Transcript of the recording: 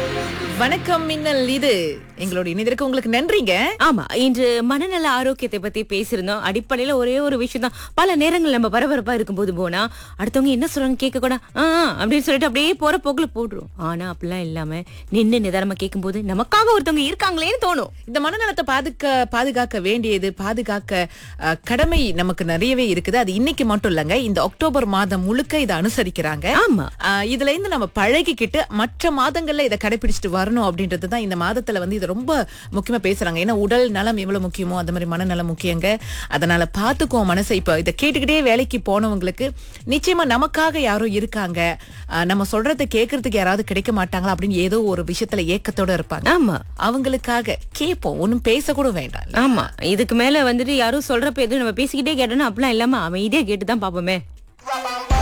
வணக்கம் மின்னல் இது எங்களோட இணைந்திருக்க உங்களுக்கு நன்றிங்க ஆமா இன்று மனநல ஆரோக்கியத்தை பத்தி பேசியிருந்தோம் அடிப்படையில ஒரே ஒரு விஷயம் தான் பல நேரங்கள் நம்ம பரபரப்பா இருக்கும்போது போனா அடுத்தவங்க என்ன சொல்றாங்க கேட்க கூட ஆ ஆ, அப்படின்னு சொல்லிட்டு அப்படியே போற போக்குல போடுறோம் ஆனா அப்படிலாம் இல்லாம நின்னு நிதானமா கேட்கும்போது நமக்காக ஒருத்தவங்க இருக்காங்களேன்னு தோணும் இந்த மனநலத்தை பாதுக்க பாதுகாக்க வேண்டியது பாதுகாக்க அஹ், கடமை நமக்கு நிறையவே இருக்குது அது இன்னைக்கு மட்டும் இல்லைங்க இந்த அக்டோபர் மாதம் முழுக்க இதை அனுசரிக்கிறாங்க ஆமா ஆஹ் இதுல இருந்து நம்ம பழகிக்கிட்டு மற்ற மாதங்கள்ல இதை கடைபிடிச்சிட்டு வரணும் அப்படின்றது தான் இந்த மாதத்துல வந்து இது ரொம்ப முக்கியமா பேசுறாங்க ஏன்னா உடல் நலம் எவ்வளவு முக்கியமோ அந்த மாதிரி மனநலம் முக்கியங்க அதனால பாத்துக்குவோம் மனசை இப்ப இதை கேட்டுக்கிட்டே வேலைக்கு போனவங்களுக்கு நிச்சயமா நமக்காக யாரோ இருக்காங்க ஆஹ் நம்ம சொல்றதை கேட்கறதுக்கு யாராவது கிடைக்க மாட்டாங்களா அப்படின்னு ஏதோ ஒரு விஷயத்துல ஏக்கத்தோட இருப்பாங்க ஆமா அவங்களுக்காக கேட்போம் ஒன்னும் பேசக்கூட வேண்டாம் ஆமா இதுக்கு மேல வந்துட்டு யாரும் சொல்றப்ப எதுவும் நம்ம பேசிக்கிட்டே கேட்டோம்னா அப்படிலாம் இல்லாம அமைதியா கேட்டுதான் பாப்போமே